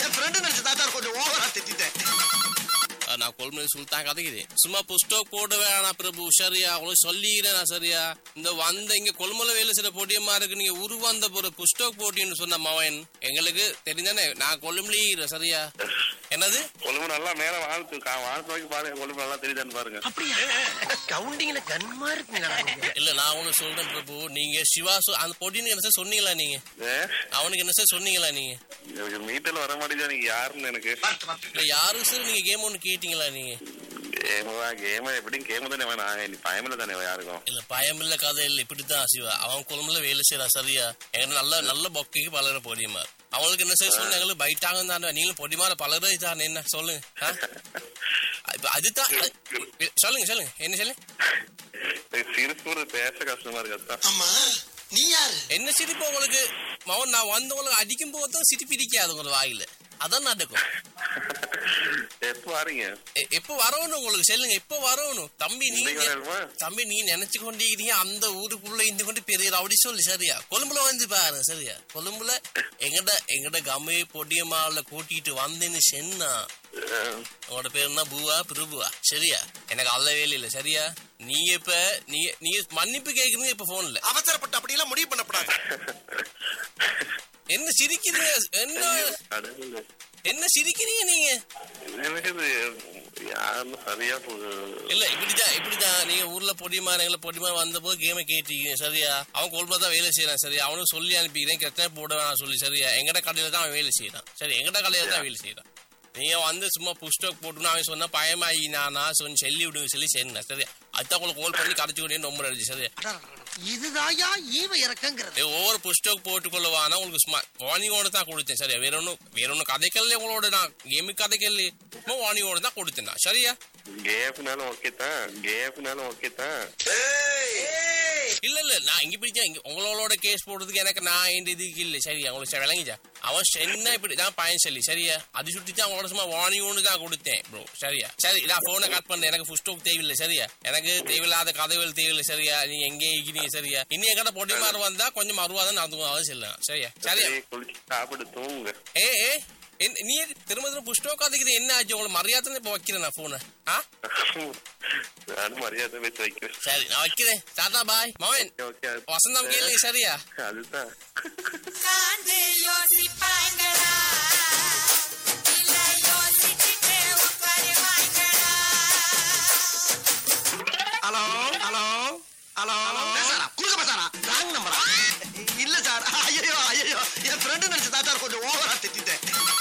என் friend நினைச்சு தாத்தா கொஞ்சம் ஓவரா திட்டிட்டேன் நான் கொள்முதல் சுல்தான் கதைக்குது சும்மா புஸ்டோக் போட வேணாம் பிரபு சரியா உங்களுக்கு சொல்லிக்கிறேன் சரியா இந்த வந்த இங்க கொள்முதல் வேலை சில போட்டியமா இருக்கு நீங்க உரு வந்த ஒரு புஸ்டோக் போட்டின்னு சொன்ன மவன் எங்களுக்கு தெரிஞ்சானே நான் கொள்ளுமலீர் சரியா என்னது கொழும்பு நல்லா மேல வாழ்த்து கா- வாழ்த்து நோக்கி பாருங்க கொழும்பு நல்லா தெரியுதான்னு பாருங்க அப்படியா கவுண்டிங்ல கன்மா இருக்குங்களா நீங்க? இல்ல நான் ஒண்ணு சொல்றேன் பிரபு நீங்க சிவா சொ- அந்த போட்டின்னு என்ன சார் சொன்னீங்களா நீங்க ஏ, அவனுக்கு என்ன சார் சொன்னீங்களா நீங்க எனக்கு மீட்டர்ல வர மாட்டேங்குது நீங்க யாருன்னு எனக்கு இல்ல யாரும் சார் நீங்க கேம் ஒண்ணு கேட்டீங்களா நீங்க கேம் தான் கேம் எப்படியும் கேம் தானே வேணாம் நீ பயமில்ல தானே யாருக்கும் இல்ல பயம் இல்ல கதை இல்ல இப்படித்தான் சிவா அவன் குழம்புல வேலை செய்யறான் சரியா எங்க நல்ல நல்ல பொக்கைக்கு பலர பொடியமா அவங்களுக்கு என்ன செய்ய சொல்லு எங்களுக்கு பைட்டாங்க தானே நீங்களும் பொடிமார பலர தான் என்ன சொல்லுங்க ஆ? இப்ப அதுதான் அது- சொல்லுங்க சொல்லுங்க என்ன சொல்லுங்க சிரிப்பு பேச கஷ்டமா இருக்கு அதான் ஆமா நீ யாரு என்ன சிரிப்பு உங்களுக்கு மவன் நான் வந்தவங்களுக்கு அடிக்கும் போதும் சிரிப்பு இருக்காது உங்க வாயில அதான் நடக்கும் எப்போ வாரீங்க எ- எப்ப வரணும் உங்களுக்கு சொல்லுங்க எப்ப வரணும் தம்பி இன்னைக்கு நீங்க வரணுமா தம்பி நீ நினைச்சு கொண்டிருக்கிறீங்க அந்த ஊருக்குள்ள இருந்து கொண்டு பெரிய ரவுடி சொல்லு சரியா கொழும்புல வந்து பாரு சரியா கொழும்புல எங்கட எங்கட கம்மை பொடியமாவில கூட்டிட்டு வந்தேன்னு சொன்னா அஹ், உங்களோட பேர் என்ன பூவா பிரபுவா சரியா எனக்கு அல்ல வேலை இல்ல சரியா நீ இப்ப நீ நீ மன்னிப்பு கேக்குறீங்க இப்ப போன்ல அவசரப்பட்டு அப்படியெல்லாம் முடிவு பண்ணக்கூடாது என்ன சிரிக்கிறீங்க என்ன கடவுளே. என்ன சிரிக்கிறீங்க நீங்க எனக்கு இது யாருன்னு சரியா போகுது இல்ல இப்படிதான் இப்படிதான் நீங்க ஊர்ல பொடிமா எங்களை பொடிமா வந்த போது கேமை கேட்டீங்க சரியா அவன் கொள்பா தான் வேலை செய்யறான் சரியா அவனும் சொல்லி அனுப்பிக்கிறேன் கெட்ட போட வேணாம் சொல்லி சரியா எங்கட கடையில தான் அவன் வேலை செய்யறான் சரி எங்கட கடையில தான் வேலை செய்யறான் நீங்க வந்து சும்மா புஸ்டக் போட்டுன்னு அவன் சொன்னா பயமாயி நானா சொல்லி சொல்லி விடுங்க சொல்லி சரிண்ணா சரியா அதுதான் உங்களுக்கு கோல் பண்ணி கரைச்சு கொண்டு ரொம்ப அடிச்சு சரியா இதுதாயா ஈவ இறக்கங்கிறது ஏ, ஒவ்வொரு புஸ்டக் போட்டுக்கொள்ளுவானா உங்களுக்கு சும்மா வார்னிங்கோட தான் கொடுத்தேன் சரியா வேற ஒன்றும் வேற ஒன்றும் கதைக்கல உங்களோட நான் கேமுக்கு கதைக்கல சும்மா வார்னிங்கோட தான் கொடுத்தேன் நான் சரியா கேப்னாலும் ஓகே தான் கேப்னாலும் ஓகே தான் இல்ல இல்ல நான் இங்க பிடிச்சா இங்க உங்களோட கேஸ் போடுறதுக்கு எனக்கு நான் இந்த இதுக்கு இல்ல சரியா உங்களுக்கு சரி, விளங்கிச்சா அவன் என்ன இப்படி தான் பையன் சொல்லி சரியா அது சுட்டி தான் அவங்களோட சும்மா வார்னிங் ஒன்று தான் கொடுத்தேன் ப்ரோ சரியா சரி நான் போனை கட் பண்ணேன் எனக்கு ஃபுல் ஸ்டாக் தேவையில்லை சரியா எனக்கு தேவையில்லாத கதைகள் தேவையில்லை சரியா நீ எங்கே இருக்கிறீங்க சரியா இன்னும் எங்கட பொடி மாதிரி வந்தா கொஞ்சம் மறுவாதான் நான் அதுவும் சொல்லலாம் சரியா சரியா சரி, குளிச்சு சாப்பிட்டு தூங்குங்க ஏ ஏ என்- நீ திரும்ப திரும்ப புஷ்டோக் கதைக்குது என்ன ஆச்சு உங்களுக்கு மரியாதை இப்ப வைக்கிறேன் நான் போனை ஆ நானும் மரியாதை வச்சு வைக்கிறேன் சரி நான் வைக்கிறேன் டாடா பாய் மவன் ஓகே வசந்தம் கேளுங்க சரியா அதுதான் காந்தே யோசி